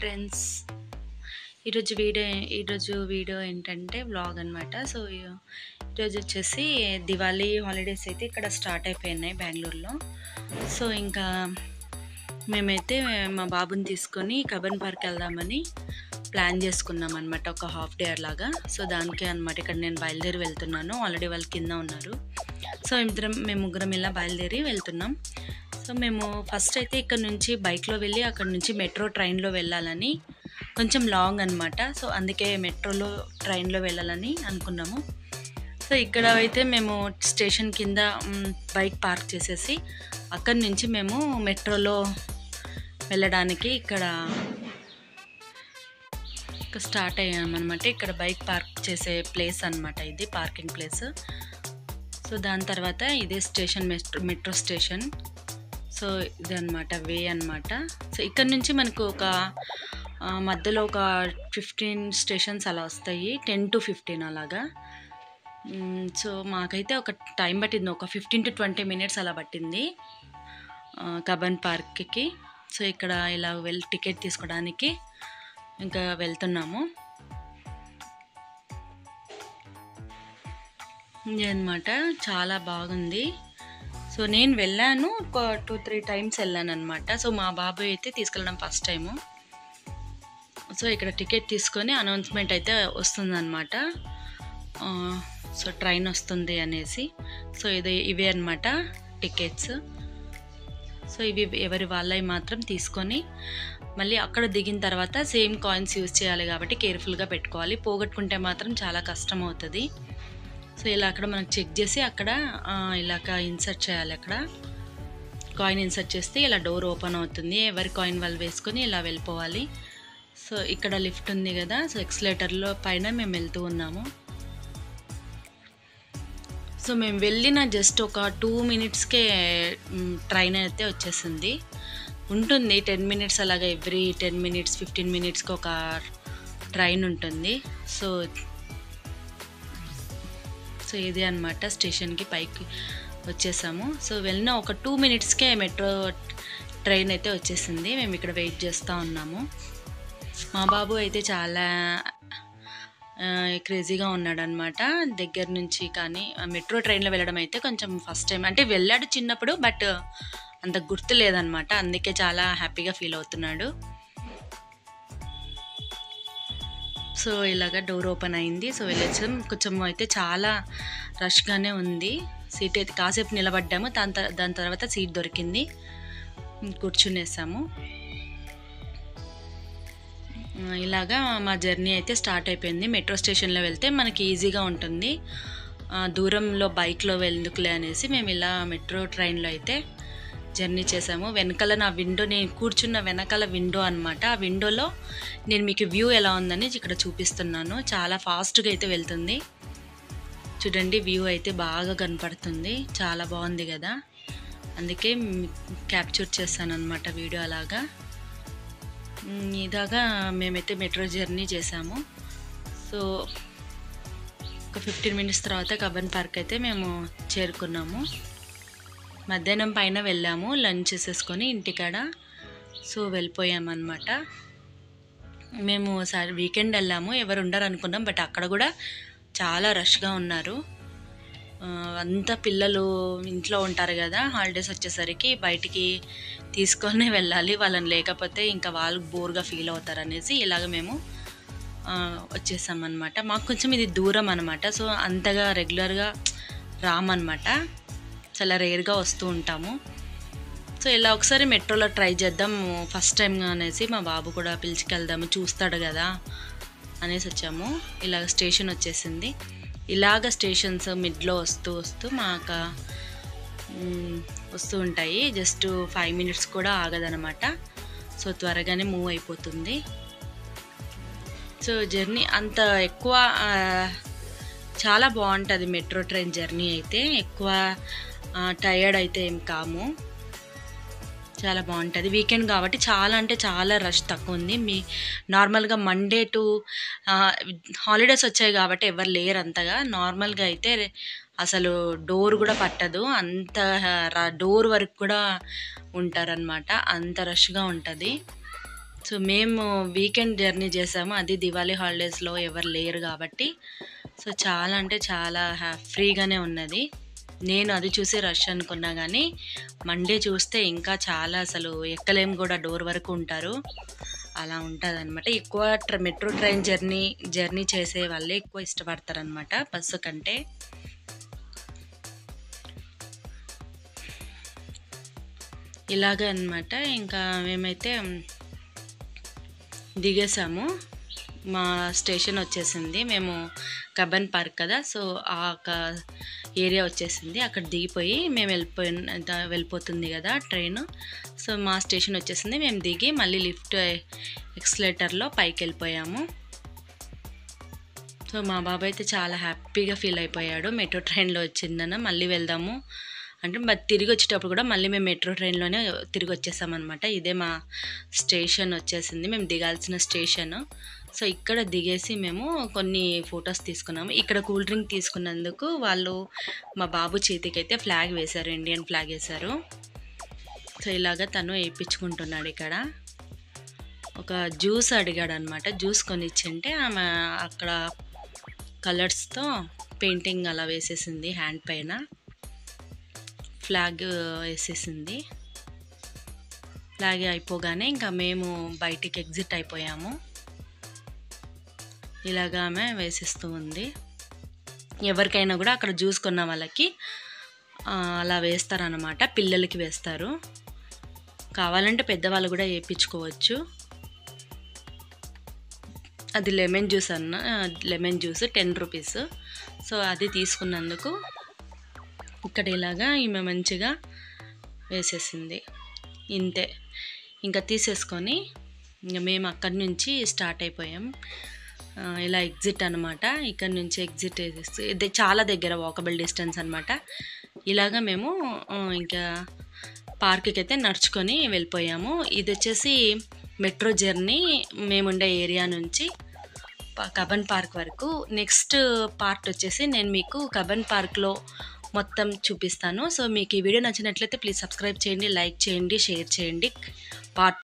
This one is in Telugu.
ఫ్రెండ్స్ ఈరోజు వీడియో ఈరోజు వీడియో ఏంటంటే వ్లాగ్ అనమాట సో ఈరోజు వచ్చేసి దివాళీ హాలిడేస్ అయితే ఇక్కడ స్టార్ట్ అయిపోయినాయి బెంగళూరులో సో ఇంకా మేమైతే మా బాబుని తీసుకొని కబన్ పార్క్ వెళ్దామని ప్లాన్ చేసుకున్నాం అనమాట ఒక హాఫ్ డే అలాగా సో దానికే అనమాట ఇక్కడ నేను బయలుదేరి వెళ్తున్నాను ఆల్రెడీ వాళ్ళు కింద ఉన్నారు సో ఇద్దరం మేము ముగ్గురం ఇలా బయలుదేరి వెళ్తున్నాం సో మేము ఫస్ట్ అయితే ఇక్కడ నుంచి బైక్లో వెళ్ళి అక్కడ నుంచి మెట్రో ట్రైన్లో వెళ్ళాలని కొంచెం లాంగ్ అనమాట సో అందుకే మెట్రోలో ట్రైన్లో వెళ్ళాలని అనుకున్నాము సో ఇక్కడ అయితే మేము స్టేషన్ కింద మ్, బైక్ పార్క్ చేసేసి అక్కడి నుంచి మేము మెట్రోలో వెళ్ళడానికి ఇక్కడ ఇక్కడ స్టార్ట్ అయ్యామన్నమాట ఇక్కడ బైక్ పార్క్ చేసే ప్లేస్ అన్నమాట ఇది పార్కింగ్ ప్లేస్ సో దాని తర్వాత ఇదే station metro metro station so ఇది అనమాట వే అనమాట సో ఇక్కడ నుంచి మనకు ఒక ఆ, మధ్యలో ఒక ఫిఫ్టీన్ స్టేషన్స్ అలా వస్తాయి టెన్ టు ఫిఫ్టీన్ అలాగా మ్, సో మాకైతే ఒక టైం పట్టింది ఒక ఫిఫ్టీన్ టు ట్వంటీ మినిట్స్ అలా పట్టింది ఆ, కబన్ పార్క్కి సో ఇక్కడ ఇలా వెళ్ళి టికెట్ తీసుకోవడానికి ఇంకా వెళ్తున్నాము అనమాట చాలా బాగుంది సో నేను వెళ్ళాను ఒక టూ త్రీ టైమ్స్ వెళ్ళాను అనమాట సో మా బాబాయ్ అయితే తీసుకెళ్ళడం ఫస్ట్ టైము సో ఇక్కడ టికెట్ తీసుకొని అనౌన్స్మెంట్ అయితే వస్తుందన్నమాట ఆ, సో ట్రైన్ వస్తుంది అనేసి సో ఇది ఇవే అనమాట టికెట్స్ సో ఇవి ఎవరి వాళ్ళవి మాత్రం తీసుకొని మళ్ళీ అక్కడ దిగిన తర్వాత సేమ్ కాయిన్స్ యూజ్ చేయాలి కాబట్టి కేర్ఫుల్గా పెట్టుకోవాలి పోగొట్టుకుంటే మాత్రం చాలా కష్టం అవుతుంది సో ఇలా అక్కడ మనకు చెక్ చేసి అక్కడ ఆ, ఇలాగ ఇన్సర్ట్ చేయాలి అక్కడ కాయిన్ ఇన్సర్ట్ చేస్తే ఇలా డోర్ ఓపెన్ అవుతుంది ఎవరి కాయిన్ వాళ్ళు వేసుకొని ఇలా వెళ్ళిపోవాలి సో ఇక్కడ లిఫ్ట్ ఉంది కదా సో ఎక్స్లేటర్లో పైన మేము వెళ్తూ ఉన్నాము సో మేము వెళ్ళిన జస్ట్ ఒక టూ మినిట్స్కే ట్రైన్ అయితే వచ్చేసింది ఉంటుంది టెన్ మినిట్స్ అలాగా ఎవ్రీ టెన్ మినిట్స్ ఫిఫ్టీన్ మినిట్స్కి ఒక ట్రైన్ ఉంటుంది సో సో ఇది అనమాట స్టేషన్కి పైకి వచ్చేసాము సో వెళ్ళిన ఒక టూ మినిట్స్కే మెట్రో ట్రైన్ అయితే వచ్చేసింది మేము ఇక్కడ వెయిట్ చేస్తూ ఉన్నాము మా బాబు అయితే చాలా క్రేజీగా ఉన్నాడనమాట దగ్గర నుంచి కానీ మెట్రో ట్రైన్లో వెళ్ళడం అయితే కొంచెం ఫస్ట్ టైం అంటే వెళ్ళాడు చిన్నప్పుడు బట్ అంత గుర్తు లేదనమాట అందుకే చాలా హ్యాపీగా ఫీల్ అవుతున్నాడు సో ఇలాగ డోర్ ఓపెన్ అయింది సో వెళ్ళొచ్చాం కొంచెం అయితే చాలా రష్గానే ఉంది సీట్ అయితే కాసేపు నిలబడ్డాము దాని తర్- దాని తర్వాత సీట్ దొరికింది కూర్చునేసాము ఆ, ఇలాగా మా జర్నీ అయితే స్టార్ట్ అయిపోయింది మెట్రో స్టేషన్లో వెళ్తే మనకి ఈజీగా ఉంటుంది ఆ, దూరంలో బైక్లో వెళ్దుకులే అనేసి మేము ఇలా మెట్రో ట్రైన్లో అయితే జర్నీ చేసాము వెనకాల నా విండో నేను కూర్చున్న వెనకాల విండో అనమాట ఆ విండోలో నేను మీకు వ్యూ ఎలా ఉందని ఇక్కడ చూపిస్తున్నాను చాలా ఫాస్ట్గా అయితే వెళ్తుంది చూడండి వ్యూ అయితే బాగా కనపడుతుంది చాలా బాగుంది కదా అందుకే క్యాప్చర్ చేశాను అనమాట వీడియో అలాగా మ్, ఇలాగా మేమైతే మెట్రో జర్నీ చేసాము సో ఒక ఫిఫ్టీన్ మినిట్స్ తర్వాత కబన్ పార్క్ అయితే మేము చేరుకున్నాము మధ్యాహ్నం పైన వెళ్ళాము లంచ్ చేసేసుకొని ఇంటికాడ సో వెళ్ళిపోయామన్నమాట మేము సారి వీకెండ్ వెళ్ళాము ఎవరు ఉండరు అనుకున్నాం బట్ అక్కడ కూడా చాలా రష్గా ఉన్నారు ఆ, అంతా పిల్లలు ఇంట్లో ఉంటారు కదా హాలిడేస్ వచ్చేసరికి బయటికి తీసుకొని వెళ్ళాలి వాళ్ళని లేకపోతే ఇంకా వాళ్ళు బోర్గా ఫీల్ అవుతారు అనేసి ఇలాగ మేము ఆ, వచ్చేసామన్నమాట మాకు కొంచెం ఇది దూరం అనమాట సో అంతగా రెగ్యులర్గా రామన్నమాట చాలా రేర్గా వస్తూ ఉంటాము సో ఇలా ఒకసారి మెట్రోలో ట్రై చేద్దాం ఫస్ట్ టైం అనేసి మా బాబు కూడా పిలుచుకెళ్దాము చూస్తాడు కదా అనేసి వచ్చాము ఇలా స్టేషన్ వచ్చేసింది ఇలాగ స్టేషన్స్ మిడ్లో వస్తూ వస్తూ మాకు మ్, వస్తూ ఉంటాయి జస్ట్ ఫైవ్ మినిట్స్ కూడా ఆగదనమాట సో త్వరగానే మూవ్ అయిపోతుంది సో జర్నీ అంత ఎక్కువ ఆ, చాలా బాగుంటుంది మెట్రో ట్రైన్ జర్నీ అయితే ఎక్కువ టయర్డ్ అయితే ఏం కాము చాలా బాగుంటుంది వీకెండ్ కాబట్టి చాలా అంటే చాలా రష్ తక్కువ ఉంది మీ నార్మల్గా మండే టు హాలిడేస్ వచ్చాయి కాబట్టి ఎవరు లేరు అంతగా నార్మల్గా అయితే అసలు డోర్ కూడా పట్టదు అంత డోర్ వరకు కూడా ఉంటారనమాట అంత రష్గా ఉంటుంది సో మేము వీకెండ్ జర్నీ చేసాము అది దివాళీ హాలిడేస్లో ఎవరు లేరు కాబట్టి సో చాలా అంటే చాలా హ్యా ఫ్రీగానే ఉన్నది నేను అది చూసి రష్ అనుకున్నా కానీ మండే చూస్తే ఇంకా చాలా అసలు ఎక్కలేము కూడా డోర్ వరకు ఉంటారు అలా ఉంటుంది అనమాట ఎక్కువ ట్ర మెట్రో ట్రైన్ జర్నీ జర్నీ చేసే వాళ్ళే ఎక్కువ ఇష్టపడతారనమాట బస్సు కంటే ఇలాగే అనమాట ఇంకా మేమైతే దిగేసాము మా స్టేషన్ వచ్చేసింది మేము కబన్ పార్క్ కదా సో ఆ ఏరియా వచ్చేసింది అక్కడ దిగిపోయి మేము వెళ్ళిపోయి వెళ్ళిపోతుంది కదా ట్రైన్ సో మా స్టేషన్ వచ్చేసింది మేము దిగి మళ్ళీ లిఫ్ట్ ఎక్స్లేటర్లో పైకి వెళ్ళిపోయాము సో మా బాబాయ్ అయితే చాలా హ్యాపీగా ఫీల్ అయిపోయాడు మెట్రో ట్రైన్లో వచ్చిందన మళ్ళీ వెళ్దాము అంటే మరి తిరిగి వచ్చేటప్పుడు కూడా మళ్ళీ మేము మెట్రో ట్రైన్లోనే తిరిగి వచ్చేసామన్నమాట ఇదే మా స్టేషన్ వచ్చేసింది మేము దిగాల్సిన స్టేషన్ సో ఇక్కడ దిగేసి మేము కొన్ని ఫొటోస్ తీసుకున్నాము ఇక్కడ కూల్ డ్రింక్ తీసుకున్నందుకు వాళ్ళు మా బాబు చేతికి అయితే ఫ్లాగ్ వేశారు ఇండియన్ ఫ్లాగ్ వేశారు సో ఇలాగ తను వేయించుకుంటున్నాడు ఇక్కడ ఒక జ్యూస్ అడిగాడు అనమాట జ్యూస్ కొనిచ్చింటే ఆమె అక్కడ కలర్స్తో పెయింటింగ్ అలా వేసేసింది హ్యాండ్ పైన ఫ్లాగ్ వేసేసింది ఫ్లాగ్ అయిపోగానే ఇంకా మేము బయటికి ఎగ్జిట్ అయిపోయాము ఇలాగా ఆమె వేసేస్తూ ఉంది ఎవరికైనా కూడా అక్కడ జ్యూస్ కొన్న వాళ్ళకి అలా వేస్తారనమాట పిల్లలకి వేస్తారు కావాలంటే పెద్దవాళ్ళు కూడా వేయించుకోవచ్చు అది లెమన్ జ్యూస్ అన్న lemon juice ten rupees so అది తీసుకున్నందుకు ఇక్కడ ఇలాగా ఈమె మంచిగా వేసేసింది ఇంతే ఇంకా తీసేసుకొని ఇంకా మేము అక్కడి నుంచి స్టార్ట్ అయిపోయాం ఇలా ఎగ్జిట్ అనమాట ఇక్కడ నుంచి ఎగ్జిట్ ఇది చాలా దగ్గర వాకబుల్ డిస్టెన్స్ అనమాట ఇలాగా మేము ఇంకా పార్క్కి అయితే నడుచుకొని వెళ్ళిపోయాము ఇది వచ్చేసి మెట్రో జర్నీ మేముండే ఏరియా నుంచి కబన్ పార్క్ వరకు నెక్స్ట్ పార్ట్ వచ్చేసి నేను మీకు కబన్ పార్క్లో మొత్తం చూపిస్తాను సో మీకు ఈ వీడియో నచ్చినట్లయితే ప్లీజ్ సబ్స్క్రైబ్ చేయండి లైక్ చేయండి షేర్ చేయండి పార్ట్